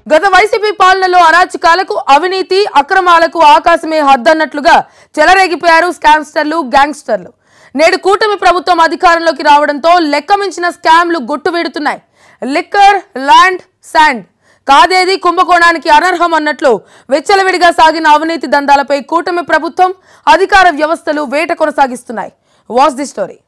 గత వైసీపీ పాలనలో అరాచకాలకు అవినీతి అక్రమాలకు ఆకాశమే హద్దన్నట్లుగా చెలరేగిపోయారు స్కామ్స్టర్లు గ్యాంగ్స్టర్లు నేడు కూటమి ప్రభుత్వం అధికారంలోకి రావడంతో లెక్కమించిన స్కామ్లు గుట్టువీడుతున్నాయి లిక్కర్ ల్యాండ్ శాండ్ కాదేది కుంభకోణానికి అనర్హం అన్నట్లు విచ్చలవిడిగా సాగిన అవినీతి దందాలపై కూటమి ప్రభుత్వం అధికార వ్యవస్థలు వేట కొనసాగిస్తున్నాయి వాచ్ ది స్టోరీ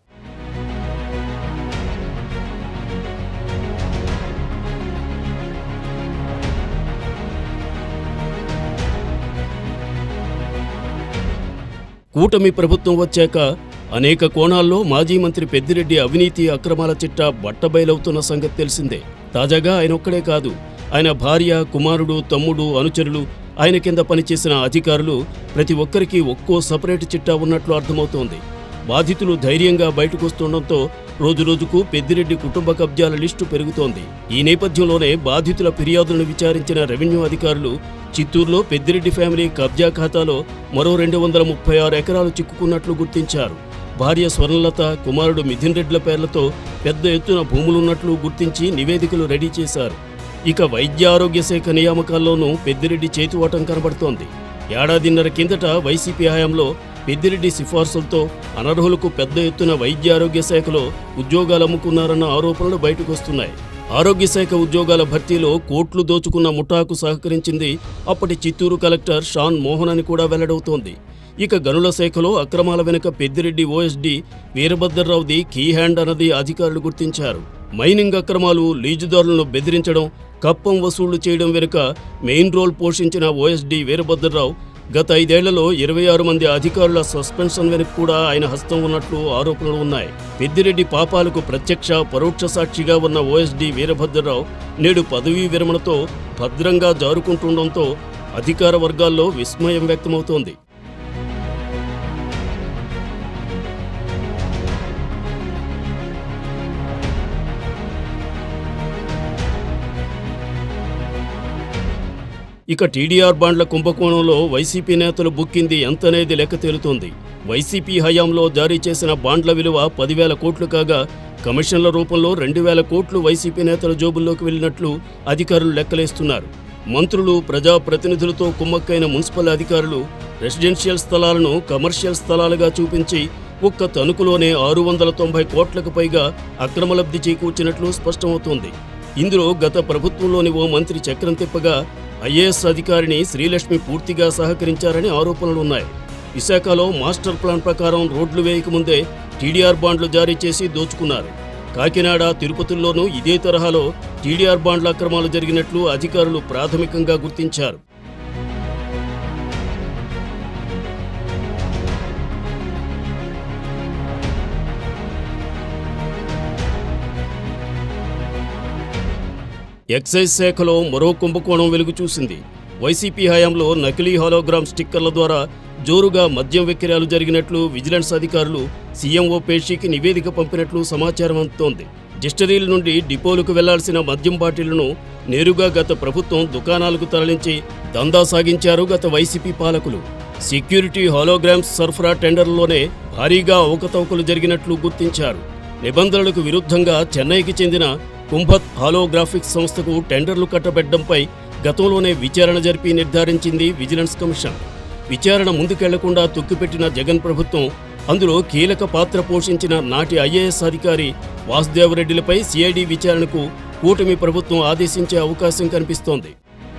కూటమి ప్రభుత్వం వచ్చాక అనేక కోణాల్లో మాజీ మంత్రి పెద్దిరెడ్డి అవినీతి అక్రమాల చిట్టా బట్టబయలవుతున్న సంగతి తెలిసిందే తాజాగా ఆయన ఒక్కడే కాదు ఆయన భార్య కుమారుడు తమ్ముడు అనుచరులు ఆయన కింద పనిచేసిన అధికారులు ప్రతి ఒక్కరికి ఒక్కో సపరేట్ చిట్టా ఉన్నట్లు అర్థమవుతోంది బాధితులు ధైర్యంగా బయటకొస్తుండటంతో రోజురోజుకు పెద్దిరెడ్డి కుటుంబ కబ్జాల లిస్టు పెరుగుతోంది ఈ నేపథ్యంలోనే బాధితుల ఫిర్యాదులను విచారించిన రెవెన్యూ అధికారులు చిత్తూరులో పెద్దిరెడ్డి ఫ్యామిలీ కబ్జా ఖాతాలో మరో రెండు వందల ముప్పై ఆరు ఎకరాలు చిక్కుకున్నట్లు గుర్తించారు భార్య స్వర్ణలత కుమారుడు మిథున్ రెడ్ల పేర్లతో పెద్ద ఎత్తున భూములున్నట్లు గుర్తించి నివేదికలు రెడీ చేశారు ఇక వైద్య ఆరోగ్య శాఖ నియామకాల్లోనూ పెద్దిరెడ్డి చేతివాటం కనబడుతోంది ఏడాదిన్నర కిందట వైసీపీ హయాంలో పెద్దిరెడ్డి సిఫార్సులతో అనర్హులకు పెద్ద ఎత్తున వైద్య ఆరోగ్య శాఖలో ఉద్యోగాలు అమ్ముకున్నారన్న ఆరోపణలు బయటకొస్తున్నాయి ఆరోగ్య శాఖ ఉద్యోగాల భర్తీలో కోట్లు దోచుకున్న ముఠాకు సహకరించింది అప్పటి చిత్తూరు కలెక్టర్ షాన్ మోహన్ అని కూడా వెల్లడవుతోంది ఇక గనుల శాఖలో అక్రమాల వెనుక పెద్దిరెడ్డి ఓఎస్డీ వీరభద్రరావుది కీ హ్యాండ్ అన్నది అధికారులు గుర్తించారు మైనింగ్ అక్రమాలు లీజుదారులను బెదిరించడం కప్పం వసూళ్లు చేయడం వెనుక మెయిన్ రోల్ పోషించిన ఓఎస్డీ వీరభద్రరావు గత ఐదేళ్లలో ఇరవై ఆరు మంది అధికారుల సస్పెన్షన్ వెనుక కూడా ఆయన హస్తం ఉన్నట్లు ఆరోపణలు ఉన్నాయి పెద్దిరెడ్డి పాపాలకు ప్రత్యక్ష పరోక్ష సాక్షిగా ఉన్న ఓఎస్డీ వీరభద్రరావు నేడు పదవీ విరమణతో భద్రంగా జారుకుంటుండటంతో అధికార వర్గాల్లో విస్మయం వ్యక్తమవుతోంది ఇక టీడీఆర్ బాండ్ల కుంభకోణంలో వైసీపీ నేతలు బుక్కింది ఎంతనేది లెక్క తేలుతోంది వైసీపీ హయాంలో జారీ చేసిన బాండ్ల విలువ పదివేల కోట్లు కాగా కమిషన్ల రూపంలో రెండు వేల కోట్లు వైసీపీ నేతల జోబుల్లోకి వెళ్ళినట్లు అధికారులు లెక్కలేస్తున్నారు మంత్రులు ప్రజాప్రతినిధులతో కుమ్మక్కైన మున్సిపల్ అధికారులు రెసిడెన్షియల్ స్థలాలను కమర్షియల్ స్థలాలుగా చూపించి ఒక్క తణుకులోనే ఆరు వందల తొంభై కోట్లకు పైగా అక్రమ లబ్ధి చేకూర్చినట్లు స్పష్టమవుతోంది ఇందులో గత ప్రభుత్వంలోని ఓ మంత్రి చక్రం తిప్పగా ఐఏఎస్ అధికారిని శ్రీలక్ష్మి పూర్తిగా సహకరించారని ఆరోపణలున్నాయి విశాఖలో మాస్టర్ ప్లాన్ ప్రకారం రోడ్లు వేయకముందే టీడీఆర్ బాండ్లు జారీ చేసి దోచుకున్నారు కాకినాడ తిరుపతిలోనూ ఇదే తరహాలో టీడీఆర్ బాండ్ల అక్రమాలు జరిగినట్లు అధికారులు ప్రాథమికంగా గుర్తించారు ఎక్సైజ్ శాఖలో మరో కుంభకోణం వెలుగు చూసింది వైసీపీ హయాంలో నకిలీ హాలోగ్రామ్ స్టిక్కర్ల ద్వారా జోరుగా మద్యం విక్రయాలు జరిగినట్లు విజిలెన్స్ అధికారులు సీఎంఓ పేషీకి నివేదిక పంపినట్లు సమాచారం అందుతోంది డిస్టరీల నుండి డిపోలకు వెళ్లాల్సిన మద్యం బాటిళ్లను నేరుగా గత ప్రభుత్వం దుకాణాలకు తరలించి దందా సాగించారు గత వైసీపీ పాలకులు సెక్యూరిటీ హాలోగ్రామ్స్ సరఫరా టెండర్లోనే భారీగా అవకతవకలు జరిగినట్లు గుర్తించారు నిబంధనలకు విరుద్ధంగా చెన్నైకి చెందిన కుంభత్ హాలోగ్రాఫిక్స్ సంస్థకు టెండర్లు కట్టబెట్టడంపై గతంలోనే విచారణ జరిపి నిర్ధారించింది విజిలెన్స్ కమిషన్ విచారణ ముందుకెళ్లకుండా తొక్కిపెట్టిన జగన్ ప్రభుత్వం అందులో కీలక పాత్ర పోషించిన నాటి ఐఏఎస్ అధికారి వాసుదేవరెడ్డిలపై సిఐడి విచారణకు కూటమి ప్రభుత్వం ఆదేశించే అవకాశం కనిపిస్తోంది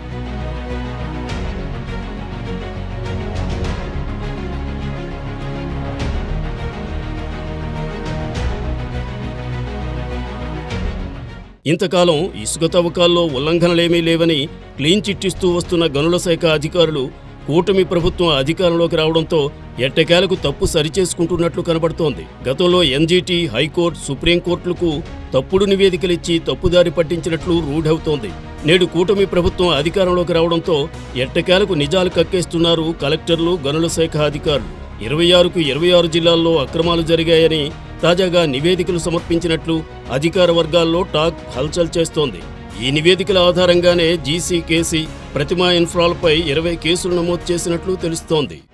ఇంతకాలం ఇసుక తవ్వకాల్లో ఉల్లంఘనలేమీ లేవని క్లీన్ చిట్ ఇస్తూ వస్తున్న గనుల శాఖ అధికారులు కూటమి ప్రభుత్వం అధికారంలోకి రావడంతో ఎట్టకేలకు తప్పు సరిచేసుకుంటున్నట్లు కనబడుతోంది గతంలో ఎన్జీటీ హైకోర్టు సుప్రీంకోర్టులకు తప్పుడు నివేదికలిచ్చి తప్పుదారి పట్టించినట్లు రూఢవుతోంది నేడు కూటమి ప్రభుత్వం అధికారంలోకి రావడంతో ఎట్టకేలకు నిజాలు కక్కేస్తున్నారు కలెక్టర్లు గనుల శాఖ అధికారులు ఇరవై ఆరుకు ఇరవై ఆరు జిల్లాల్లో అక్రమాలు జరిగాయని తాజాగా నివేదికలు సమర్పించినట్లు అధికార వర్గాల్లో టాక్ హల్చల్ చేస్తోంది ఈ నివేదికల ఆధారంగానే జీసీ కేసీ ప్రతిమా ఇన్ఫ్రాల్పై ఇరవై కేసులు నమోదు చేసినట్లు తెలుస్తోంది